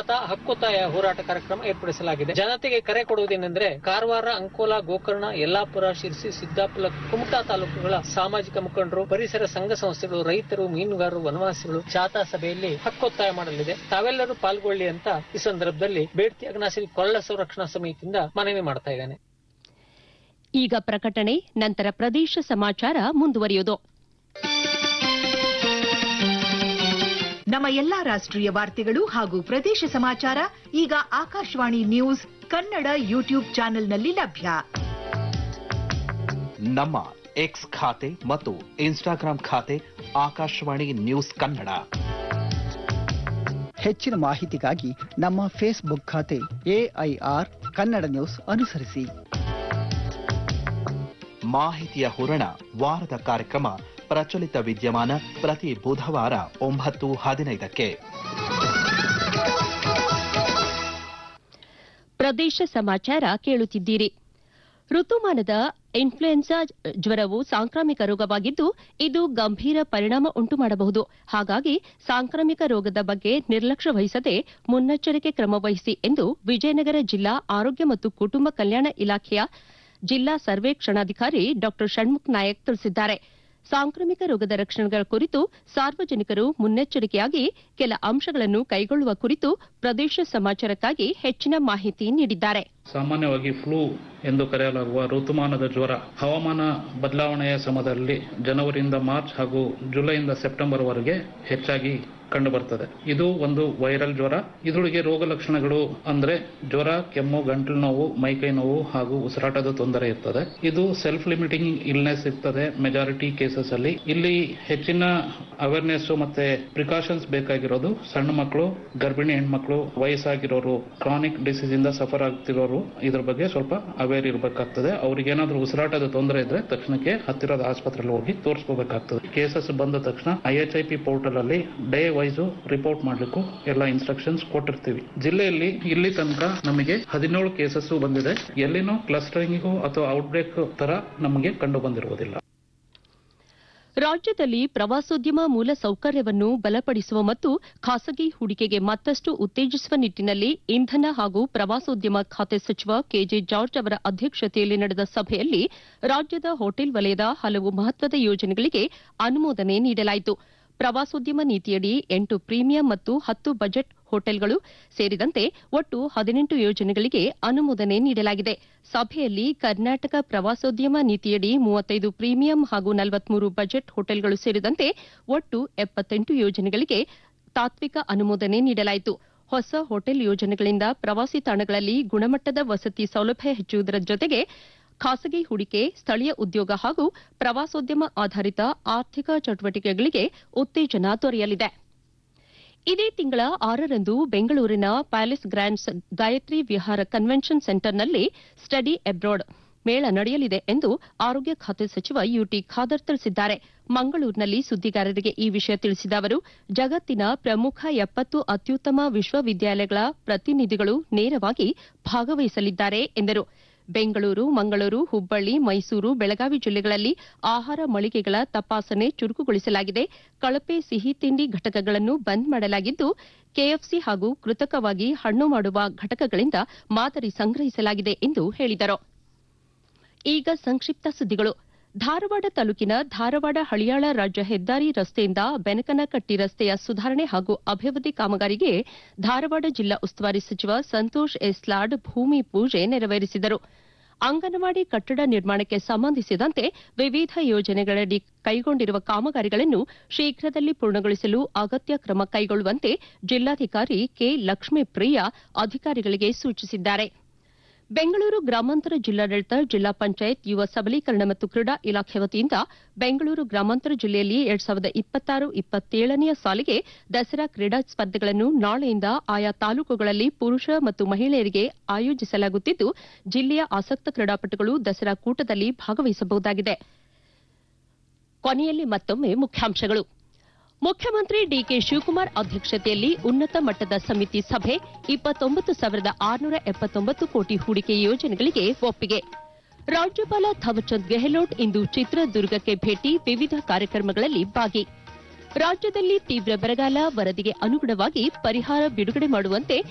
ಜಾಥಾ ಹಕ್ಕೊತ್ತಾಯ ಹೋರಾಟ ಕಾರ್ಯಕ್ರಮ ಏರ್ಪಡಿಸಲಾಗಿದೆ ಜನತೆಗೆ ಕರೆ ಕೊಡುವುದೇನೆಂದ್ರೆ ಕಾರವಾರ ಅಂಕೋಲಾ ಗೋಕರ್ಣ ಯಲ್ಲಾಪುರ ಶಿರ್ಸಿ ಸಿದ್ದಾಪುರ ಕುಮಟಾ ತಾಲೂಕುಗಳ ಸಾಮಾಜಿಕ ಮುಖಂಡರು ಪರಿಸರ ಸಂಘ ಸಂಸ್ಥೆಗಳು ರೈತರು ಮೀನುಗಾರರು ವನವಾಸಿಗಳು ಜಾಥಾ ಸಭೆಯಲ್ಲಿ ಹಕ್ಕೊತ್ತಾಯ ಮಾಡಲಿದೆ ತಾವೆಲ್ಲರೂ ಪಾಲ್ಗೊಳ್ಳಿ ಅಂತ ಈ ಸಂದರ್ಭದಲ್ಲಿ ಬೇಡ್ತಿ ಅಗ್ನಾಸಿರಿ ಕೊಳ್ಳ ಸಂರಕ್ಷಣಾ ಸಮಿತಿಯಿಂದ ಮನವಿ ಮಾಡ್ತಾ ಇದ್ದೇನೆ ಈಗ ಪ್ರಕಟಣೆ ನಂತರ ಪ್ರದೇಶ ಸಮಾಚಾರ ಮುಂದುವರಿಯುವುದು ನಮ್ಮ ಎಲ್ಲಾ ರಾಷ್ಟ್ರೀಯ ವಾರ್ತೆಗಳು ಹಾಗೂ ಪ್ರದೇಶ ಸಮಾಚಾರ ಈಗ ಆಕಾಶವಾಣಿ ನ್ಯೂಸ್ ಕನ್ನಡ ಯೂಟ್ಯೂಬ್ ಚಾನೆಲ್ನಲ್ಲಿ ಲಭ್ಯ ನಮ್ಮ ಎಕ್ಸ್ ಖಾತೆ ಮತ್ತು ಇನ್ಸ್ಟಾಗ್ರಾಂ ಖಾತೆ ಆಕಾಶವಾಣಿ ನ್ಯೂಸ್ ಕನ್ನಡ ಹೆಚ್ಚಿನ ಮಾಹಿತಿಗಾಗಿ ನಮ್ಮ ಫೇಸ್ಬುಕ್ ಖಾತೆ ಎಐಆರ್ ಕನ್ನಡ ನ್ಯೂಸ್ ಅನುಸರಿಸಿ ಮಾಹಿತಿಯ ಹೂರಣ ವಾರದ ಕಾರ್ಯಕ್ರಮ ಪ್ರಚಲಿತ ವಿದ್ಯಮಾನ ಪ್ರತಿ ಬುಧವಾರ ಒಂಬತ್ತು ಹದಿನೈದಕ್ಕೆ ಪ್ರದೇಶ ಸಮಾಚಾರ ಕೇಳುತ್ತಿದ್ದೀರಿ ಋತುಮಾನದ ಇನ್ಫ್ಲುಯೆನ್ಸಾ ಜ್ವರವು ಸಾಂಕ್ರಾಮಿಕ ರೋಗವಾಗಿದ್ದು ಇದು ಗಂಭೀರ ಪರಿಣಾಮ ಉಂಟು ಮಾಡಬಹುದು ಹಾಗಾಗಿ ಸಾಂಕ್ರಾಮಿಕ ರೋಗದ ಬಗ್ಗೆ ನಿರ್ಲಕ್ಷ್ಯ ವಹಿಸದೆ ಮುನ್ನೆಚ್ಚರಿಕೆ ಕ್ರಮ ವಹಿಸಿ ಎಂದು ವಿಜಯನಗರ ಜಿಲ್ಲಾ ಆರೋಗ್ಯ ಮತ್ತು ಕುಟುಂಬ ಕಲ್ಯಾಣ ಇಲಾಖೆಯ ಜಿಲ್ಲಾ ಸರ್ವೇಕ್ಷಣಾಧಿಕಾರಿ ಡಾ ಷಣ್ಮುಖ್ ನಾಯಕ್ ತಿಳಿಸಿದ್ದಾರೆ ಸಾಂಕ್ರಾಮಿಕ ರೋಗದ ರಕ್ಷಣೆಗಳ ಕುರಿತು ಸಾರ್ವಜನಿಕರು ಮುನ್ನೆಚ್ಚರಿಕೆಯಾಗಿ ಕೆಲ ಅಂಶಗಳನ್ನು ಕೈಗೊಳ್ಳುವ ಕುರಿತು ಪ್ರದೇಶ ಸಮಾಚಾರಕ್ಕಾಗಿ ಹೆಚ್ಚಿನ ಮಾಹಿತಿ ನೀಡಿದ್ದಾರೆ ಸಾಮಾನ್ಯವಾಗಿ ಫ್ಲೂ ಎಂದು ಕರೆಯಲಾಗುವ ಋತುಮಾನದ ಜ್ವರ ಹವಾಮಾನ ಬದಲಾವಣೆಯ ಸಮಯದಲ್ಲಿ ಜನವರಿಯಿಂದ ಮಾರ್ಚ್ ಹಾಗೂ ಜುಲೈಯಿಂದ ಸೆಪ್ಟೆಂಬರ್ ವರೆಗೆ ಹೆಚ್ಚಾಗಿ ಕಂಡುಬರ್ತದೆ ಇದು ಒಂದು ವೈರಲ್ ಜ್ವರ ಇದರೊಳಗೆ ರೋಗ ಲಕ್ಷಣಗಳು ಅಂದ್ರೆ ಜ್ವರ ಕೆಮ್ಮು ಗಂಟಲು ನೋವು ಮೈಕೈ ನೋವು ಹಾಗೂ ಉಸಿರಾಟದ ತೊಂದರೆ ಇರ್ತದೆ ಇದು ಸೆಲ್ಫ್ ಲಿಮಿಟಿಂಗ್ ಇಲ್ನೆಸ್ ಇರ್ತದೆ ಮೆಜಾರಿಟಿ ಕೇಸಸ್ ಅಲ್ಲಿ ಇಲ್ಲಿ ಹೆಚ್ಚಿನ ಅವೇರ್ನೆಸ್ ಮತ್ತೆ ಪ್ರಿಕಾಷನ್ಸ್ ಬೇಕಾಗಿರೋದು ಸಣ್ಣ ಮಕ್ಕಳು ಗರ್ಭಿಣಿ ಹೆಣ್ಮಕ್ಳು ವಯಸ್ಸಾಗಿರೋರು ಕ್ರಾನಿಕ್ ಡಿಸೀಸ್ ಇಂದ ಸಫರ್ ಆಗ್ತಿರೋರು ಇದ್ರ ಬಗ್ಗೆ ಸ್ವಲ್ಪ ಅವೇರ್ ಇರಬೇಕಾಗ್ತದೆ ಅವ್ರಿಗೆ ಏನಾದ್ರೂ ಉಸಿರಾಟದ ತೊಂದರೆ ಇದ್ರೆ ತಕ್ಷಣಕ್ಕೆ ಹತ್ತಿರದ ಆಸ್ಪತ್ರೆಯಲ್ಲಿ ಹೋಗಿ ತೋರಿಸ್ಕೋಬೇಕಾಗ್ತದೆ ಕೇಸಸ್ ಬಂದ ತಕ್ಷಣ I H I P portal ಅಲ್ಲಿ ಡೇ ವೈಸು ರಿಪೋರ್ಟ್ ಮಾಡ್ಲಿಕ್ಕೂ ಎಲ್ಲ ಇನ್ಸ್ಟ್ರಕ್ಷನ್ಸ್ ಕೊಟ್ಟಿರ್ತೀವಿ ಜಿಲ್ಲೆಯಲ್ಲಿ ಇಲ್ಲಿ ತನಕ ನಮಗೆ ಹದಿನೇಳು ಕೇಸಸ್ ಬಂದಿದೆ ಎಲ್ಲಿನೂ ಕ್ಲಸ್ಟರಿಂಗು ಅಥವಾ ಔಟ್ಬ್ರೇಕ್ ತರ ನಮಗೆ ಕಂಡು ಬಂದಿರುವುದಿಲ್ಲ ರಾಜ್ಯದಲ್ಲಿ ಪ್ರವಾಸೋದ್ಯಮ ಮೂಲ ಸೌಕರ್ಯವನ್ನು ಬಲಪಡಿಸುವ ಮತ್ತು ಖಾಸಗಿ ಹೂಡಿಕೆಗೆ ಮತ್ತಷ್ಟು ಉತ್ತೇಜಿಸುವ ನಿಟ್ಟಿನಲ್ಲಿ ಇಂಧನ ಹಾಗೂ ಪ್ರವಾಸೋದ್ಯಮ ಖಾತೆ ಸಚಿವ ಕೆಜೆ ಜಾರ್ಜ್ ಅವರ ಅಧ್ಯಕ್ಷತೆಯಲ್ಲಿ ನಡೆದ ಸಭೆಯಲ್ಲಿ ರಾಜ್ಯದ ಹೋಟೆಲ್ ವಲಯದ ಹಲವು ಮಹತ್ವದ ಯೋಜನೆಗಳಿಗೆ ಅನುಮೋದನೆ ನೀಡಲಾಯಿತು ಪ್ರವಾಸೋದ್ಯಮ ನೀತಿಯಡಿ ಎಂಟು ಪ್ರೀಮಿಯಂ ಮತ್ತು ಹತ್ತು ಬಜೆಟ್ ಹೋಟೆಲ್ಗಳು ಸೇರಿದಂತೆ ಒಟ್ಟು ಹದಿನೆಂಟು ಯೋಜನೆಗಳಿಗೆ ಅನುಮೋದನೆ ನೀಡಲಾಗಿದೆ ಸಭೆಯಲ್ಲಿ ಕರ್ನಾಟಕ ಪ್ರವಾಸೋದ್ಯಮ ನೀತಿಯಡಿ ಮೂವತ್ತೈದು ಪ್ರೀಮಿಯಂ ಹಾಗೂ ನಲವತ್ಮೂರು ಬಜೆಟ್ ಹೋಟೆಲ್ಗಳು ಸೇರಿದಂತೆ ಒಟ್ಟು ಎಪ್ಪತ್ತೆಂಟು ಯೋಜನೆಗಳಿಗೆ ತಾತ್ವಿಕ ಅನುಮೋದನೆ ನೀಡಲಾಯಿತು ಹೊಸ ಹೋಟೆಲ್ ಯೋಜನೆಗಳಿಂದ ಪ್ರವಾಸಿ ತಾಣಗಳಲ್ಲಿ ಗುಣಮಟ್ಟದ ವಸತಿ ಸೌಲಭ್ಯ ಹೆಚ್ಚುವುದರ ಜೊತೆಗೆ ಖಾಸಗಿ ಹೂಡಿಕೆ ಸ್ಥಳೀಯ ಉದ್ಯೋಗ ಹಾಗೂ ಪ್ರವಾಸೋದ್ಯಮ ಆಧಾರಿತ ಆರ್ಥಿಕ ಚಟುವಟಿಕೆಗಳಿಗೆ ಉತ್ತೇಜನ ದೊರೆಯಲಿದೆ ಇದೇ ತಿಂಗಳ ಆರರಂದು ಬೆಂಗಳೂರಿನ ಪ್ಯಾಲೇಸ್ ಗ್ರ್ಯಾಂಡ್ಸ್ ಗಾಯತ್ರಿ ವಿಹಾರ ಕನ್ವೆನ್ಷನ್ ಸೆಂಟರ್ನಲ್ಲಿ ಸ್ಟಡಿ ಅಬ್ರಾಡ್ ಮೇಳ ನಡೆಯಲಿದೆ ಎಂದು ಆರೋಗ್ಯ ಖಾತೆ ಸಚಿವ ಯುಟಿ ಖಾದರ್ ತಿಳಿಸಿದ್ದಾರೆ ಮಂಗಳೂರಿನಲ್ಲಿ ಸುದ್ದಿಗಾರರಿಗೆ ಈ ವಿಷಯ ತಿಳಿಸಿದ ಅವರು ಜಗತ್ತಿನ ಪ್ರಮುಖ ಎಪ್ಪತ್ತು ಅತ್ಯುತ್ತಮ ವಿಶ್ವವಿದ್ಯಾಲಯಗಳ ಪ್ರತಿನಿಧಿಗಳು ನೇರವಾಗಿ ಭಾಗವಹಿಸಲಿದ್ದಾರೆ ಎಂದರು ಬೆಂಗಳೂರು ಮಂಗಳೂರು ಹುಬ್ಬಳ್ಳಿ ಮೈಸೂರು ಬೆಳಗಾವಿ ಜಿಲ್ಲೆಗಳಲ್ಲಿ ಆಹಾರ ಮಳಿಗೆಗಳ ತಪಾಸಣೆ ಚುರುಕುಗೊಳಿಸಲಾಗಿದೆ ಕಳಪೆ ಸಿಹಿ ತಿಂಡಿ ಘಟಕಗಳನ್ನು ಬಂದ್ ಮಾಡಲಾಗಿದ್ದು ಕೆಎಫ್ಸಿ ಹಾಗೂ ಕೃತಕವಾಗಿ ಹಣ್ಣು ಮಾಡುವ ಘಟಕಗಳಿಂದ ಮಾದರಿ ಸಂಗ್ರಹಿಸಲಾಗಿದೆ ಎಂದು ಹೇಳಿದರು ಈಗ ಸಂಕ್ಷಿಪ್ತ ಸುದ್ದಿಗಳು ಧಾರವಾಡ ತಾಲೂಕಿನ ಧಾರವಾಡ ಹಳಿಯಾಳ ರಾಜ್ಯ ಹೆದ್ದಾರಿ ರಸ್ತೆಯಿಂದ ಬೆನಕನಕಟ್ಟಿ ರಸ್ತೆಯ ಸುಧಾರಣೆ ಹಾಗೂ ಅಭಿವೃದ್ಧಿ ಕಾಮಗಾರಿಗೆ ಧಾರವಾಡ ಜಿಲ್ಲಾ ಉಸ್ತುವಾರಿ ಸಚಿವ ಸಂತೋಷ್ ಎಸ್ಲಾಡ್ ಭೂಮಿ ಪೂಜೆ ನೆರವೇರಿಸಿದರು ಅಂಗನವಾಡಿ ಕಟ್ಟಡ ನಿರ್ಮಾಣಕ್ಕೆ ಸಂಬಂಧಿಸಿದಂತೆ ವಿವಿಧ ಯೋಜನೆಗಳಡಿ ಕೈಗೊಂಡಿರುವ ಕಾಮಗಾರಿಗಳನ್ನು ಶೀಘ್ರದಲ್ಲಿ ಪೂರ್ಣಗೊಳಿಸಲು ಅಗತ್ಯ ಕ್ರಮ ಕೈಗೊಳ್ಳುವಂತೆ ಜಿಲ್ಲಾಧಿಕಾರಿ ಕೆ ಲಕ್ಷ್ಮೀಪ್ರಿಯ ಅಧಿಕಾರಿಗಳಿಗೆ ಸೂಚಿಸಿದ್ದಾರೆ ಬೆಂಗಳೂರು ಗ್ರಾಮಾಂತರ ಜಿಲ್ಲಾಡಳಿತ ಜಿಲ್ಲಾ ಪಂಚಾಯತ್ ಯುವ ಸಬಲೀಕರಣ ಮತ್ತು ಕ್ರೀಡಾ ಇಲಾಖೆ ವತಿಯಿಂದ ಬೆಂಗಳೂರು ಗ್ರಾಮಾಂತರ ಜಿಲ್ಲೆಯಲ್ಲಿ ಎರಡ್ ಸಾವಿರದ ಇಪ್ಪತ್ತಾರು ಇಪ್ಪತ್ತೇಳನೆಯ ಸಾಲಿಗೆ ದಸರಾ ಕ್ರೀಡಾ ಸ್ಪರ್ಧೆಗಳನ್ನು ನಾಳೆಯಿಂದ ಆಯಾ ತಾಲೂಕುಗಳಲ್ಲಿ ಪುರುಷ ಮತ್ತು ಮಹಿಳೆಯರಿಗೆ ಆಯೋಜಿಸಲಾಗುತ್ತಿದ್ದು ಜಿಲ್ಲೆಯ ಆಸಕ್ತ ಕ್ರೀಡಾಪಟುಗಳು ದಸರಾ ಕೂಟದಲ್ಲಿ ಭಾಗವಹಿಸಬಹುದಾಗಿದೆ ಕೊನೆಯಲ್ಲಿ ಮತ್ತೊಮ್ಮೆ ಮುಖ್ಯಾಂಶಗಳು ಮುಖ್ಯಮಂತ್ರಿ ಡಿಕೆ ಶಿವಕುಮಾರ್ ಅಧ್ಯಕ್ಷತೆಯಲ್ಲಿ ಉನ್ನತ ಮಟ್ಟದ ಸಮಿತಿ ಸಭೆ ಇಪ್ಪತ್ತೊಂಬತ್ತು ಸಾವಿರದ ಆರುನೂರ ಎಪ್ಪತ್ತೊಂಬತ್ತು ಕೋಟಿ ಹೂಡಿಕೆ ಯೋಜನೆಗಳಿಗೆ ಒಪ್ಪಿಗೆ ರಾಜ್ಯಪಾಲ ಥಾವರ್ಚಂದ್ ಗೆಹ್ಲೋಟ್ ಇಂದು ಚಿತ್ರದುರ್ಗಕ್ಕೆ ಭೇಟಿ ವಿವಿಧ ಕಾರ್ಯಕ್ರಮಗಳಲ್ಲಿ ಭಾಗಿ ರಾಜ್ಯದಲ್ಲಿ ತೀವ್ರ ಬರಗಾಲ ವರದಿಗೆ ಅನುಗುಣವಾಗಿ ಪರಿಹಾರ ಬಿಡುಗಡೆ ಮಾಡುವಂತೆ